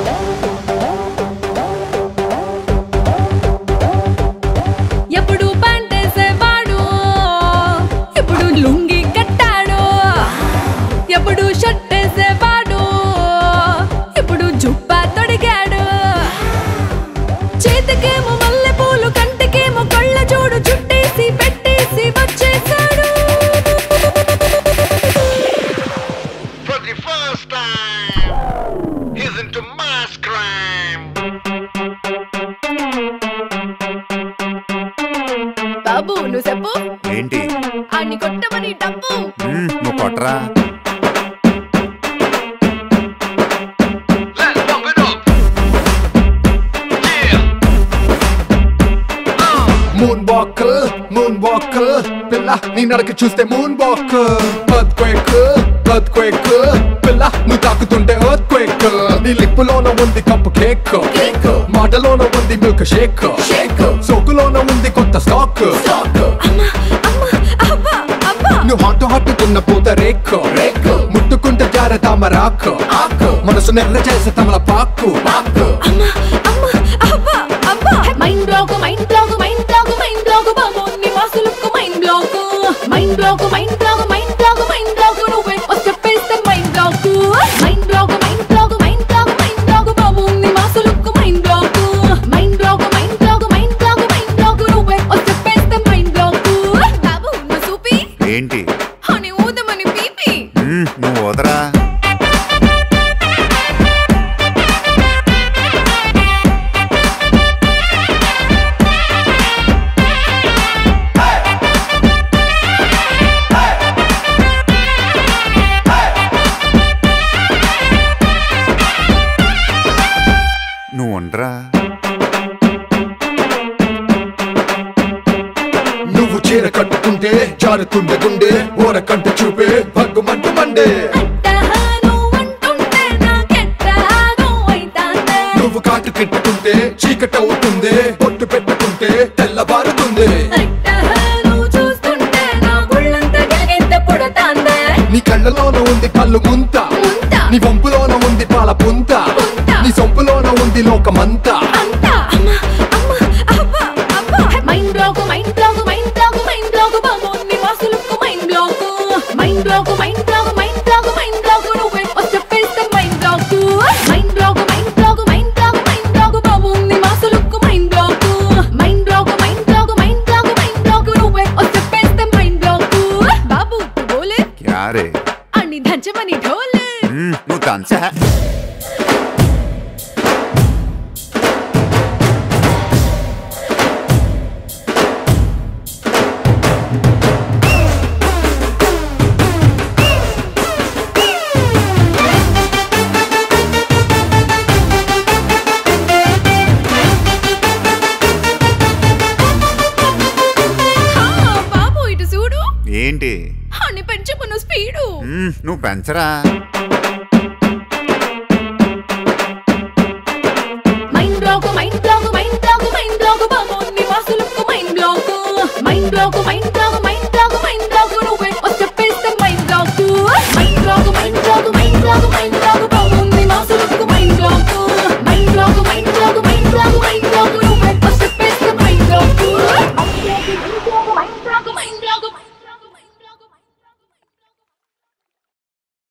ఎప్పుడు పంటేసేవాడు ఇప్పుడు లుంగి కట్టాడు ఎప్పుడు షర్ట్ వేసేవాడు ఇప్పుడు జుబ్బా తొడిగాడు చేతికేమో మల్లె పూలు కంటికేమో కళ్ళ చూడు చుట్టేసి పెట్టేసి వచ్చేసాడు For the first time, he's into mass crime. బాబు నువ్వు చెప్పు ఏంటి అన్ని కొట్టమని డబ్బు మ్మ్, నువ్వు కొట్టరా Let's pump it up. Yeah. Moonwalker moonwalker పిల్ల నీ నడక చూస్తే moonwalker earthquake earthquake పిల్ల నువ్వు తాకుతుంటే ఎర్త్ క్వేక్ నీ లిప్పులోన ఉంది కప్పు కేక్ కేక్ మాటలోన ఉంది మిల్క్ షేక్ షేక్ సోకులోన ఉంది కొత్త స్టాక్ అబ్బా అబ్బా నువ్వు హాట్ హాట్ కున్న పూత రేక్ రేక్ ముట్టుకుంటే జార తామరాక్ ఆకు మనసు నెర్ర చేసే తమల పాకు పాకు అబ్బా అబ్బా mind block mind block mind block mind block బాబు నీ వాసులకు mind block mind block mind block mind block mind block నువ్వే చెప్పేస్తే mind block mind block mind block mind block mind block బాబు నీ వాసులకు mind block mind block mind block mind block mind block నువ్వే చెప్పేస్తే మైండ్ బ్లాక్ బాబు నువ్వు చూపి ఏంటి అని ఊదమని పీపీ మ్మ్, నువ్వు వదరా నువ్వు ఉండరా నువ్వు చీర కట్టుకుంటే జారుతుండే గుండె ఓర కంట చూపే భగ్గుమంటు మండే అట్టహాను అంటుంటే నాకెట్టాగో అయితాందే నువ్వు కాటు కిట్టుకుంటే చీకట అవుతుంది పొట్టు పెట్టుకుంటే తెల్లబారుతుంది అట్టహాను చూస్తుంటే నా గుళ్ళంతా గిలిగింత పుడతాందే నీ కళ్ళలోన ఉంది కళ్ళు ముంత ముంత. నీ వంపులోన ఉంది పాల పుంత పుంత. నీ సొంపులోన ఉంది లోకమంతా అంతా అమ్మ అమ్మ అబ్బా అబ్బా mind block mind block mind block mind block బాబు నీ వాసులకు mind block mind block mind block mind block mind block నువ్వే చెప్పేస్తే mind block mind block mind block mind block mind block బాబు నీ వాసులకు mind block mind block mind block mind block mind block నువ్వే చెప్పేస్తే మైండ్ బ్లాక్ బాబు తు బోలే క్యారే అన్ని దంచమని ఢోలే మ్మ్, నువ్వు దంచా హా, బాబు ఇటు చూడు ఏంటి అన్ని పెంచుకున్న స్పీడు మ్మ్, నువ్వు పెంచరా